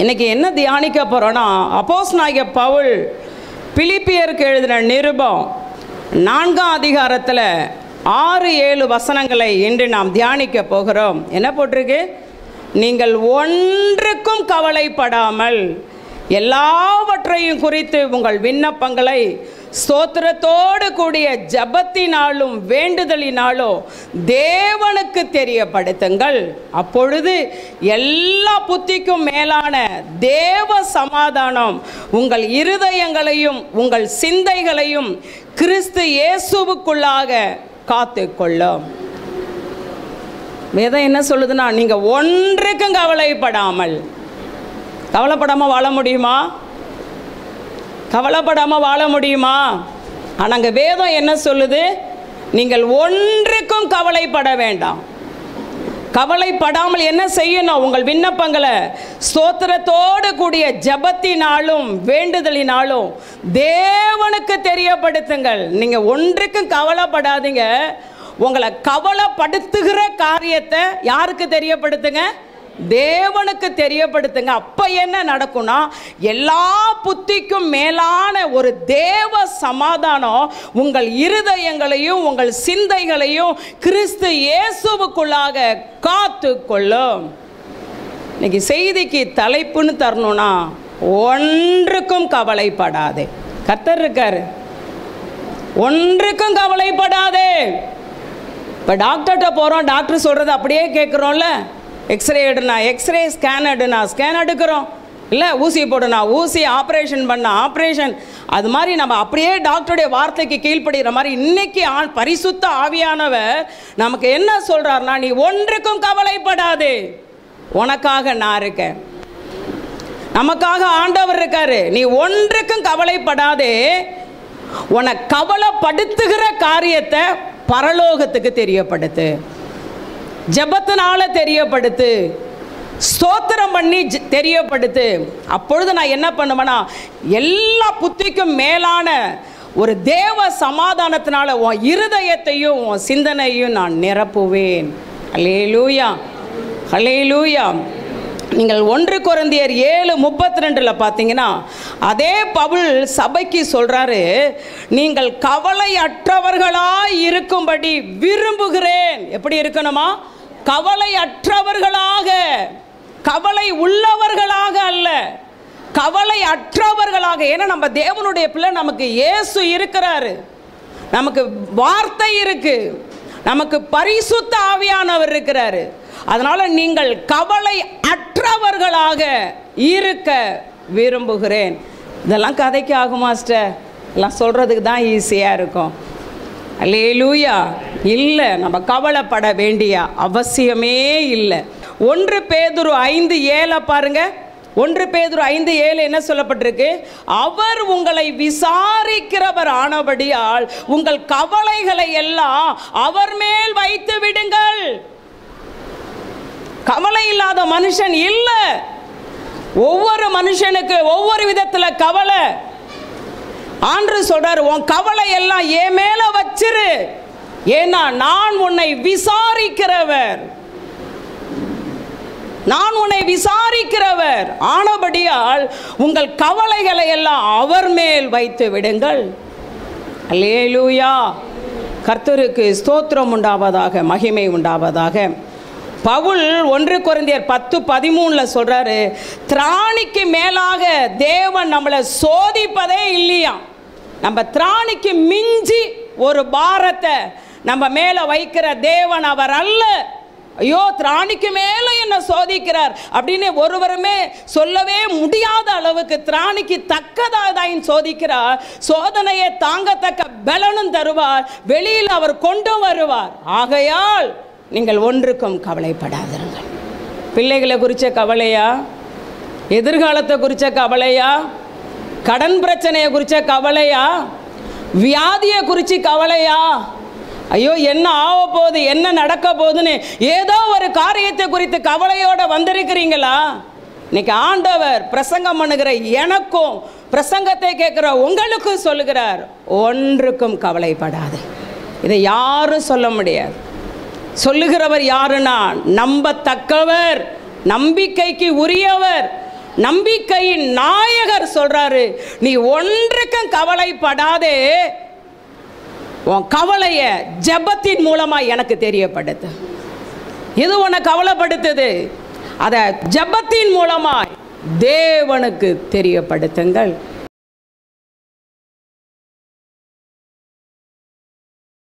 இன்னைக்கு என்ன தியானிக்க போகிறோன்னா அப்போஸ் நாயக பவுல் பிலிப்பியருக்கு எழுதின நிருபம் நான்காம் அதிகாரத்தில் ஆறு ஏழு வசனங்களை இன்று நாம் தியானிக்க போகிறோம் என்ன போட்டிருக்கு நீங்கள் ஒன்றுக்கும் கவலைப்படாமல் எல்லாவற்றையும் குறித்து உங்கள் விண்ணப்பங்களை ஸ்தோத்திரத்தோடு கூடிய ஜபத்தினாலும் வேண்டுதலினாலும் தேவனுக்கு தெரியப்படுத்துங்கள் அப்பொழுது எல்லா புத்திக்கும் மேலான தேவ சமாதானம் உங்கள் இருதயங்களையும் உங்கள் சிந்தைகளையும் கிறிஸ்து இயேசுவுக்குள்ளாக காத்துக்கொள்ளும் வேதம் என்ன சொல்லுதுன்னா நீங்கள் ஒன்றுக்கும் கவலைப்படாமல் கவலைப்படாமல் வாழ முடியுமா கவலைப்படாமல் வாழ முடியுமா ஆனால் அங்கே வேதம் என்ன சொல்லுது நீங்கள் ஒன்றுக்கும் கவலைப்பட வேண்டாம் கவலைப்படாமல் என்ன செய்யணும் உங்கள் விண்ணப்பங்களை ஸ்தோத்திரத்தோடு கூடிய ஜபத்தினாலும் வேண்டுதலினாலும் தேவனுக்கு தெரியப்படுத்துங்கள் நீங்கள் ஒன்றுக்கும் கவலைப்படாதீங்க உங்களை கவலைப்படுத்துகிற காரியத்தை யாருக்கு தெரியப்படுத்துங்க தேவனுக்கு தெரியப்படுத்துங்க அப்ப என்ன நடக்கும்னா எல்லா புத்திக்கும் மேலான ஒரு தேவ சமாதானம் உங்கள் இருதயங்களையும் உங்கள் சிந்தைகளையும் கிறிஸ்து இயேசுவுக்குள்ளாக காத்து கொள்ளும் இன்னைக்கு செய்திக்கு தலைப்புன்னு தரணும்னா ஒன்றுக்கும் கவலைப்படாதே கர்த்தர் இருக்காரு ஒன்றுக்கும் கவலைப்படாதே இப்போ டாக்டர்கிட்ட போகிறோம் டாக்டர் சொல்கிறது அப்படியே கேட்குறோம்ல எக்ஸ்ரே எடுனா எக்ஸ்ரே ஸ்கேன் எடுனா ஸ்கேன் எடுக்கிறோம் இல்லை ஊசி போடுனா ஊசி ஆப்ரேஷன் பண்ண ஆப்ரேஷன் அது மாதிரி நம்ம அப்படியே டாக்டருடைய வார்த்தைக்கு கீழ்ப்படுகிற மாதிரி இன்னைக்கு ஆ பரிசுத்த ஆவியானவர் நமக்கு என்ன சொல்கிறாருன்னா நீ ஒன்றுக்கும் கவலைப்படாதே உனக்காக நான் இருக்கேன் நமக்காக ஆண்டவர் இருக்காரு நீ ஒன்றுக்கும் கவலைப்படாதே உன்னை கவலைப்படுத்துகிற காரியத்தை பரலோகத்துக்கு தெரியப்படுத்து ஜெபத்தினால தெரியப்படுத்து ஸ்தோத்திரம் பண்ணி ஜ- தெரியப்படுத்து அப்பொழுது நான் என்ன பண்ணுவேன்னா எல்லா புத்திக்கும் மேலான ஒரு தேவ சமாதானத்தினால உன் இருதயத்தையும் உன் சிந்தனையும் நான் நிரப்புவேன் ஹல்லேலூயா ஹல்லேலூயா நீங்கள் ஒன்று குறந்தியர் ஏழு முப்பத்தி ரெண்டில் பார்த்தீங்கன்னா அதே பவுல் சபைக்கு சொல்கிறாரு நீங்கள் கவலையற்றவர்களாய் இருக்கும்படி விரும்புகிறேன் எப்படி இருக்கணுமா கவலையற்றவர்களாக கவலை உள்ளவர்களாக அல்ல கவலை அற்றவர்களாக ஏன்னா நம்ம தேவனுடைய பிள்ளை நமக்கு இயேசு இருக்கிறாரு நமக்கு வார்த்தை இருக்கு நமக்கு பரிசுத்த ஆவியானவர் இருக்கிறாரு அதனால நீங்கள் கவலை அற்றவர்களாக இருக்க விரும்புகிறேன் இதெல்லாம் கதைக்கு ஆகும் மாஸ்டர் எல்லாம் சொல்றதுக்கு தான் ஈஸியாக இருக்கும் அல்லேலூயா இல்லை நம்ம கவலைப்பட வேண்டிய அவசியமே இல்லை ஒன்று பேதுரு ஐந்து ஏழை பாருங்க ஒன்று பேதுரு ஐந்து ஏழு என்ன சொல்லப்பட்டிருக்கு அவர் உங்களை விசாரிக்கிறவர் ஆனபடியால் உங்கள் கவலைகளை எல்லாம் அவர் மேல் வைத்து விடுங்கள் கவலை இல்லாத மனுஷன் இல்லை ஒவ்வொரு மனுஷனுக்கு ஒவ்வொரு விதத்துல கவலை ஆண்டு சொல்றாரு உன் கவலை எல்லாம் என் மேல வச்சிரு ஏன்னா நான் உன்னை விசாரிக்கிறவர் நான் உன்னை விசாரிக்கிறவர் ஆனபடியால் உங்கள் கவலைகளை எல்லாம் அவர் மேல் வைத்து விடுங்கள் அல்லேலூயா கர்த்தருக்கு ஸ்தோத்திரம் உண்டாவதாக மகிமை உண்டாவதாக பவுல் ஒன்று குறைந்தியர் பத்து பதிமூணில் சொல்றாரு திராணிக்கு மேலாக தேவன் நம்மளை சோதிப்பதே இல்லையா நம்ம திராணிக்கு மிஞ்சி ஒரு பாரத்தை நம்ம மேலே வைக்கிற தேவன் அவர் அல்ல ஐயோ திராணிக்கு மேலே என்ன சோதிக்கிறார் அப்படின்னு ஒருவருமே சொல்லவே முடியாத அளவுக்கு திராணிக்கு தக்கதாதாயின் சோதிக்கிறார் சோதனையை தாங்கத்தக்க பலனும் தருவார் வெளியில் அவர் கொண்டு வருவார் ஆகையால் நீங்கள் ஒன்றுக்கும் கவலைப்படாதிருங்கள் பிள்ளைகளை குறித்த கவலையா எதிர்காலத்தை குறித்த கவலையா கடன் பிரச்சனையை குறித்த கவலையா வியாதியை குறித்து கவலையா ஐயோ என்ன ஆக போகுது என்ன நடக்க போகுதுன்னு ஏதோ ஒரு காரியத்தை குறித்து கவலையோட வந்திருக்கிறீங்களா இன்னைக்கு ஆண்டவர் பிரசங்கம் பண்ணுகிற எனக்கும் பிரசங்கத்தை கேட்குற உங்களுக்கும் சொல்லுகிறார் ஒன்றுக்கும் கவலைப்படாது இதை யாரும் சொல்ல முடியாது சொல்லுகிறவர் யாருன்னா நம்பத்தக்கவர் நம்பிக்கைக்கு உரியவர் நம்பிக்கையின் நாயகர் சொல்றாரு நீ ஒன்றுக்கும் கவலைப்படாதே உன் கவலைய ஜெபத்தின் மூலமா எனக்கு தெரியப்படுத்து இது உன்னை கவலைப்படுத்துது அதை ஜெபத்தின் மூலமாய் தேவனுக்கு தெரியப்படுத்துங்கள்